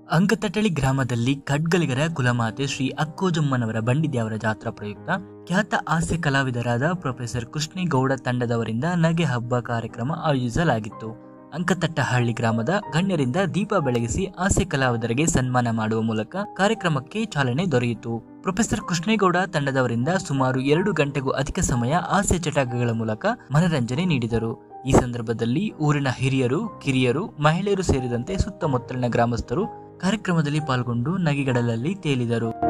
ಅಂಕತಟಳಿ ಗ್ರಾಮದಲ್ಲಿ ಖಡ್ಗಲಿಗರ ಕುಲಮಾತೆ ಶ್ರೀ ಅಕ್ಕೋಜಮ್ಮನವರ ಬಂಡಿದ್ಯಾವರ ಜಾತ್ರಾ ಪ್ರಯುಕ್ತ ಖ್ಯಾತ ಹಾಸ್ಯ ಕಲಾವಿದರಾದ ಪ್ರೊಫೆಸರ್ ಕೃಷ್ಣೇಗೌಡ ತಂಡದವರಿಂದ ನಗೆ ಹಬ್ಬ ಕಾರ್ಯಕ್ರಮ ಆಯೋಜಿಸಲಾಗಿತ್ತು ಅಂಕತಟ್ಟಹಳ್ಳಿ ಗ್ರಾಮದ ಗಣ್ಯರಿಂದ ದೀಪ ಬೆಳಗಿಸಿ ಹಾಸ್ಯ ಕಲಾವಿದರಿಗೆ ಸನ್ಮಾನ ಮಾಡುವ ಮೂಲಕ ಕಾರ್ಯಕ್ರಮಕ್ಕೆ ಚಾಲನೆ ದೊರೆಯಿತು ಪ್ರೊಫೆಸರ್ ಕೃಷ್ಣೇಗೌಡ ತಂಡದವರಿಂದ ಸುಮಾರು ಎರಡು ಗಂಟೆಗೂ ಅಧಿಕ ಸಮಯ ಹಾಸ್ಯ ಚಟಕಗಳ ಮೂಲಕ ಮನರಂಜನೆ ನೀಡಿದರು ಈ ಸಂದರ್ಭದಲ್ಲಿ ಊರಿನ ಹಿರಿಯರು ಕಿರಿಯರು ಮಹಿಳೆಯರು ಸೇರಿದಂತೆ ಸುತ್ತಮುತ್ತಲಿನ ಗ್ರಾಮಸ್ಥರು ಕಾರ್ಯಕ್ರಮದಲ್ಲಿ ಪಾಲ್ಗೊಂಡು ನಗೆಗಡಲಲ್ಲಿ ತೇಲಿದರು